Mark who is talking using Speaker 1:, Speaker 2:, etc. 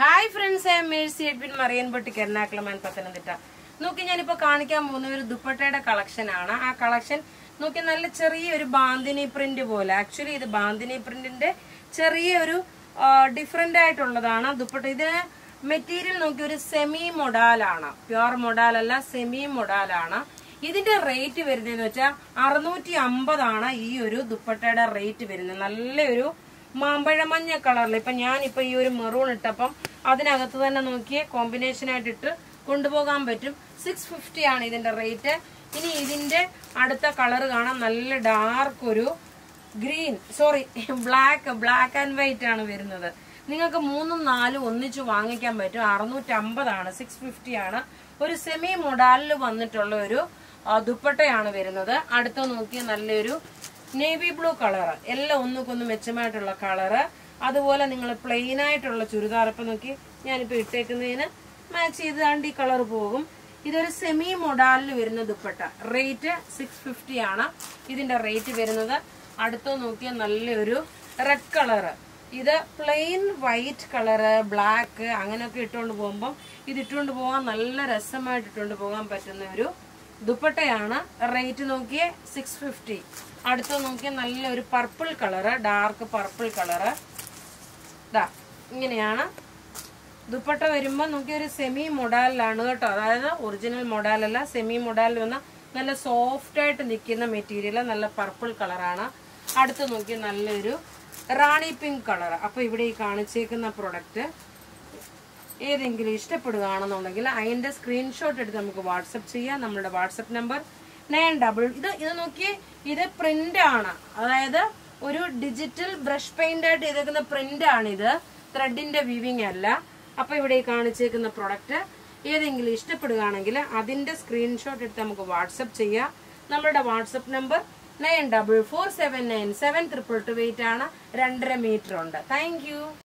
Speaker 1: hi friends I Mercy Edwin മറിയൻപൊട്ടി Ernakulam and Pathanamthitta നോക്കി ഞാനിപ്പോ കാണിക്കാൻ പോകുന്ന ഒരു ദുപ്പട്ടയുടെ കളക്ഷൻ ആണ് ആ കളക്ഷൻ നോക്കി നല്ല ചെറിയൊരു ബാന്തിനി പ്രിന്റ് പോലെ ആക്ച്വലി ഇത് ബാന്തിനി പ്രിന്റിന്റെ ചെറിയൊരു ഡിഫറെന്റ് ആയിട്ടുള്ളതാണ് ദുപ്പട്ട ഇതിന് മെറ്റീരിയൽ നോക്കി ഒരു സെമി മൊഡാലാണ് പ്യുവർ മൊഡാൽ അല്ല സെമി മൊഡാലാണ് ഇതിന്റെ റേറ്റ് വരുന്നതെന്ന് വെച്ചാൽ അറുന്നൂറ്റി അമ്പതാണ് ഈ ഒരു ദുപ്പട്ടയുടെ റേറ്റ് വരുന്നത് നല്ലൊരു മാമ്പഴമഞ്ഞ കളറിൽ ഇപ്പൊ ഞാൻ ഇപ്പൊ ഈ ഒരു മെറൂൺ ഇട്ടപ്പം അതിനകത്ത് തന്നെ നോക്കിയേ കോമ്പിനേഷൻ ആയിട്ട് ഇട്ട് കൊണ്ടുപോകാൻ പറ്റും സിക്സ് ഫിഫ്റ്റി ആണ് ഇതിന്റെ റേറ്റ് ഇനി ഇതിന്റെ അടുത്ത കളർ കാണാം നല്ല ഡാർക്ക് ഒരു green sorry black black and white ആണ് വരുന്നത് നിങ്ങൾക്ക് മൂന്നും നാലും ഒന്നിച്ച് വാങ്ങിക്കാൻ പറ്റും അറുന്നൂറ്റി അമ്പതാണ് സിക്സ് ഫിഫ്റ്റി ആണ് ഒരു സെമി മൊഡാലിൽ വന്നിട്ടുള്ള ഒരു ആ, ദുപ്പട്ടയാണ് വരുന്നത് അടുത്ത നോക്കിയ നല്ലൊരു നേവി ബ്ലൂ കളറ് എല്ലാം ഒന്നുകൊന്ന് മെച്ചമായിട്ടുള്ള കളറ് അതുപോലെ നിങ്ങൾ പ്ലെയിൻ ആയിട്ടുള്ള ചുരിദാർ ഇപ്പൊ നോക്കി ഞാനിപ്പോ ഇട്ടേക്കുന്നതിന് മാച്ച് ചെയ്ത് താണ്ട് ഈ കളർ പോകും ഇതൊരു സെമി മൊഡാലിൽ വരുന്ന ദുപ്പട്ട റേറ്റ് സിക്സ് ഫിഫ്റ്റി ആണ് ഇതിന്റെ റേറ്റ് വരുന്നത് അടുത്ത നോക്കിയ നല്ലൊരു റെഡ് കളറ് ഇത് പ്ലെയിൻ വൈറ്റ് കളറ് ബ്ലാക്ക് അങ്ങനെയൊക്കെ ഇട്ടുകൊണ്ട് പോകുമ്പം ഇത് ഇട്ടുകൊണ്ട് പോകാൻ നല്ല രസമായിട്ട് ഇട്ടുകൊണ്ട് പോകാൻ പറ്റുന്ന ഒരു ദുപ്പട്ടയാണ് റേറ്റ് നോക്കിയേ സിക്സ് ഫിഫ്റ്റി അടുത്ത നോക്കിയ നല്ലൊരു purple colour dark purple colour ഇതാ ഇങ്ങനെയാണ് ദുപ്പട്ട വരുമ്പോൾ നോക്കി ഒരു സെമി മൊഡാലിലാണ് കേട്ടോ അതായത് ഒറിജിനൽ മൊഡാലല്ല സെമി മൊഡാലിൽ വന്ന നല്ല സോഫ്റ്റ് ആയിട്ട് നിൽക്കുന്ന മെറ്റീരിയൽ നല്ല പർപ്പിൾ കളറാണ് അടുത്ത് നോക്കി നല്ലൊരു റാണി പിങ്ക് കളർ അപ്പൊ ഇവിടെ ഈ കാണിച്ചേക്കുന്ന പ്രൊഡക്റ്റ് ഏതെങ്കിലും ഇഷ്ടപ്പെടുകയാണെന്നുണ്ടെങ്കിൽ അതിന്റെ സ്ക്രീൻഷോട്ട് എടുത്ത് നമുക്ക് വാട്സപ്പ് ചെയ്യാം നമ്മുടെ വാട്സപ്പ് നമ്പർ നയൻ ഡബിൾ ഇത് ഇത് നോക്കിയേ ഇത് പ്രിന്റ് ആണ് അതായത് ഒരു ഡിജിറ്റൽ ബ്രഷ് പെയിന്റ് ആയിട്ട് ചെയ്തേക്കുന്ന പ്രിന്റ് ആണ് ഇത് ത്രെഡിന്റെ വിവിങ് അല്ല അപ്പൊ ഇവിടെ ഈ കാണിച്ചേക്കുന്ന പ്രൊഡക്റ്റ് ഏതെങ്കിലും ഇഷ്ടപ്പെടുകയാണെങ്കിൽ അതിന്റെ സ്ക്രീൻഷോട്ട് എടുത്ത് നമുക്ക് വാട്സപ്പ് ചെയ്യാം നമ്മുടെ WhatsApp number nine double four seven nine seven triple two eight ആണ് രണ്ടര മീറ്റർ ഉണ്ട് താങ്ക് യു